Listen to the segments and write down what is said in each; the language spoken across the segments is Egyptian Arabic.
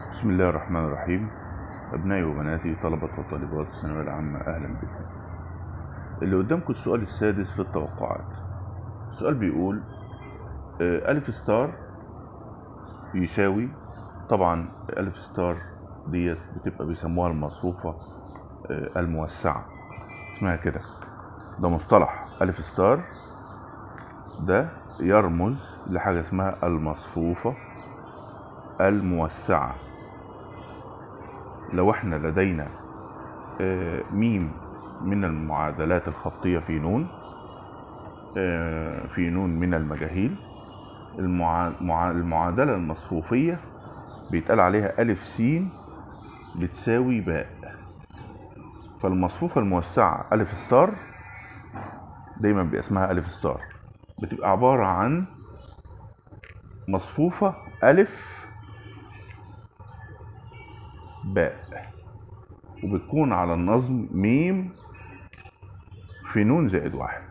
بسم الله الرحمن الرحيم أبنائي وبناتي طلبة وطالبات الثانوية العامة أهلا بكم اللي قدامكم السؤال السادس في التوقعات السؤال بيقول آه، ألف ستار يساوي طبعا ألف ستار ديت بتبقى بيسموها المصفوفة آه، الموسعة اسمها كده ده مصطلح ألف ستار ده يرمز لحاجة اسمها المصفوفة الموسعة لو احنا لدينا آه، ميم من المعادلات الخطية في نون آه، في نون من المجاهيل المعا- مع- المعادلة المصفوفية بيتقال عليها ألف س بتساوي باء فالمصفوفة الموسعة ألف ستار دايما بيبقى اسمها ألف ستار بتبقى عبارة عن مصفوفة ألف باء وبتكون على النظم ميم في نون زائد واحد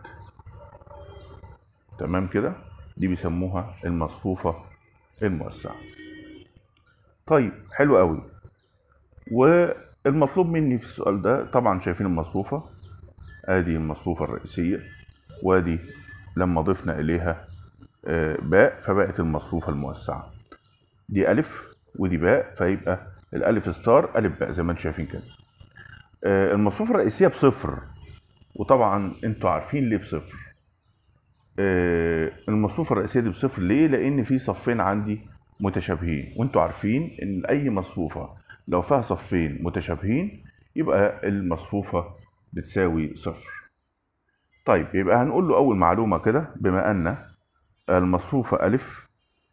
تمام كده دي بيسموها المصفوفة الموسعة طيب حلو قوي والمطلوب مني في السؤال ده طبعا شايفين المصفوفة ادي المصفوفة الرئيسية وادي لما ضفنا اليها آه، باء فبقت المصفوفة الموسعة دي ألف ودي باء فيبقى الألف ستار ألف باء زي ما انتم شايفين كده آه، المصفوفة الرئيسية بصفر وطبعا انتوا عارفين ليه بصفر آه، المصفوفة الرئيسية دي بصفر ليه؟ لأن في صفين عندي متشابهين وانتوا عارفين إن أي مصفوفة لو فيها صفين متشابهين يبقى المصفوفة بتساوي صفر طيب يبقى هنقول له أول معلومة كده بما أن المصفوفة ألف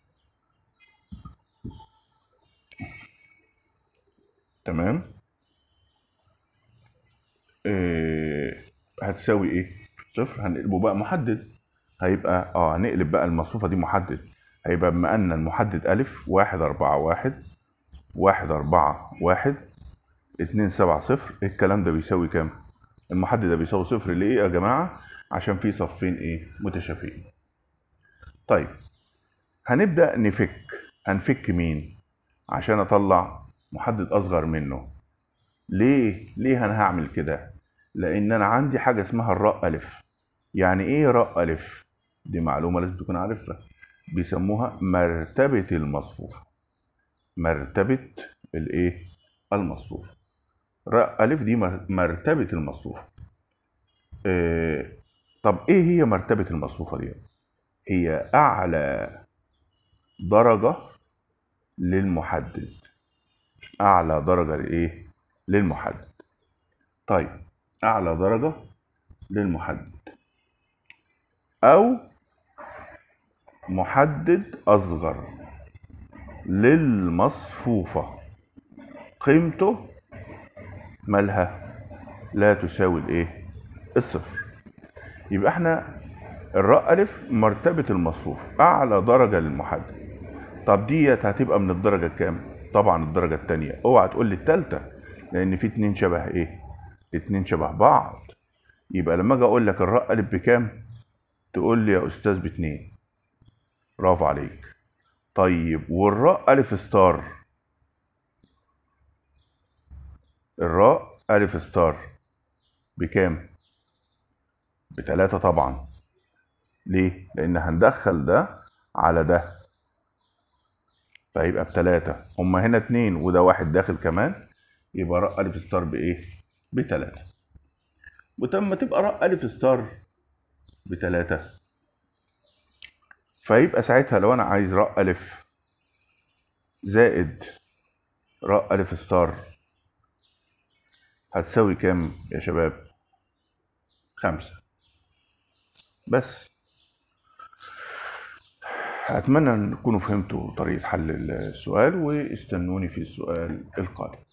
تمام إيه هتساوي ايه صفر هنقلبه بقى محدد هيبقى اه هنقلب بقى المصفوفة دي محدد هيبقى بما ان المحدد ألف واحد أربعة واحد واحد أربعة واحد اتنين سبعة صفر الكلام ده بيساوي كام؟ المحدد ده بيساوي صفر ليه يا جماعة؟ عشان في صفين ايه؟ متشابهين. طيب هنبدأ نفك هنفك مين؟ عشان اطلع محدد اصغر منه. ليه؟ ليه انا هعمل كده؟ لان انا عندي حاجة اسمها الراء الف. يعني ايه راء الف؟ دي معلومة لازم تكون عارفها. بيسموها مرتبة المصفوفة. مرتبة الايه؟ المصفوفة. راء ألف دي مر- مرتبة المصفوفة. آه، طب إيه هي مرتبة المصفوفة دي؟ هي أعلى درجة للمحدد. أعلى درجة لإيه؟ للمحدد. طيب أعلى درجة للمحدد. أو محدد أصغر للمصفوفة. قيمته مالها لا تساوي الايه الصفر يبقى احنا الراء الف مرتبة المصفوف اعلى درجة للمحدد طب ديت هتبقى من الدرجة الكام طبعا الدرجة التانية اوعى تقول لي التالتة لان في اتنين شبه ايه اتنين شبه بعض يبقى لما اجي اقول لك الراء الف بكام تقول لي يا استاذ باتنين برافو عليك طيب والراء الف ستار الراء ألف ستار بكام؟ بتلاتة طبعا ليه؟ لأن هندخل ده على ده فيبقى بتلاتة هما هنا اتنين وده واحد داخل كمان يبقى راء ألف ستار بإيه؟ بتلاتة وتم تبقى راء ألف ستار بتلاتة فيبقى ساعتها لو أنا عايز راء ألف زائد راء ألف ستار هتساوي كام يا شباب خمسة بس أتمنى أن تكونوا فهمتوا طريقة حل السؤال واستنوني في السؤال القادم